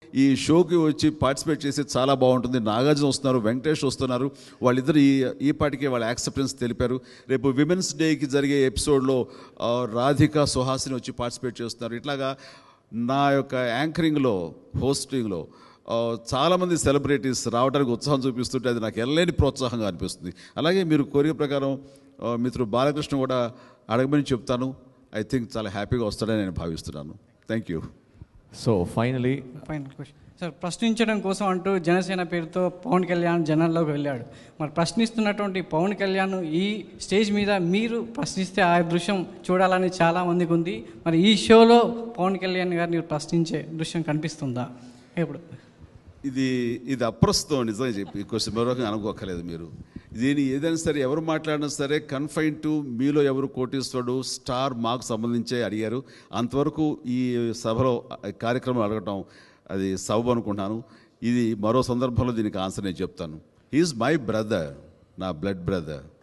ఈ షోకి వచ్చి పార్టిసిపేట్ చేసి చాలా బాగుంటుంది నాగార్జున వస్తున్నారు వెంకటేష్ వస్తున్నారు వాళ్ళిద్దరు ఈ ఈ పాటికే వాళ్ళ యాక్సెప్టెన్స్ తెలిపారు రేపు విమెన్స్ డేకి జరిగే ఎపిసోడ్లో ఆ, రాధిక సుహాసిని వచ్చి పార్టిసిపేట్ చేస్తున్నారు ఇట్లాగా నా యొక్క యాంకరింగ్లో హోస్టింగ్లో ఆ, చాలామంది సెలబ్రిటీస్ రావడానికి ఉత్సాహం చూపిస్తుంటే అది నాకు ఎల్లేని ప్రోత్సాహంగా అనిపిస్తుంది అలాగే మీరు కోరిక ప్రకారం ఆ, మిత్రుడు బాలకృష్ణ కూడా అడగమని చెప్తాను ఐ థింక్ చాలా హ్యాపీగా వస్తాడని నేను భావిస్తున్నాను thank you so finally final question sir ప్రశ్నించడం కోసం అంటూ జనసేన పేరుతో పవన్ కళ్యాణ్ జనాల్లోకి వెళ్ళాడు మరి ప్రశ్నిస్తున్నటువంటి పవన్ కళ్యాణ్ ఈ స్టేజ్ మీద మీరు ప్రశ్నిస్తే ఆ దృశ్యం చూడాలని చాలా మందికి ఉంది మరి ఈ షోలో పవన్ కళ్యాణ్ గారిని ప్రశ్నించే దృశ్యం కనిపిస్తుందా ఇప్పుడు ఇది ఇది అప్రస్తుతం నిజంగా చెప్పి క్వశ్చన్ మరొక అనుకోకలేదు మీరు దీని ఏదైనా సరే ఎవరు మాట్లాడినా సరే కన్ఫైన్ టు మీలో ఎవరు కోటీశ్వరుడు స్టార్ మాకు సంబంధించే అడిగారు అంతవరకు ఈ సభలో ఈ కార్యక్రమం అడగటం అది సబబు అనుకుంటున్నాను ఇది మరో సందర్భంలో దీనికి ఆన్సర్ నేను చెప్తాను హీఈస్ మై బ్రదర్ నా బ్లడ్ బ్రదర్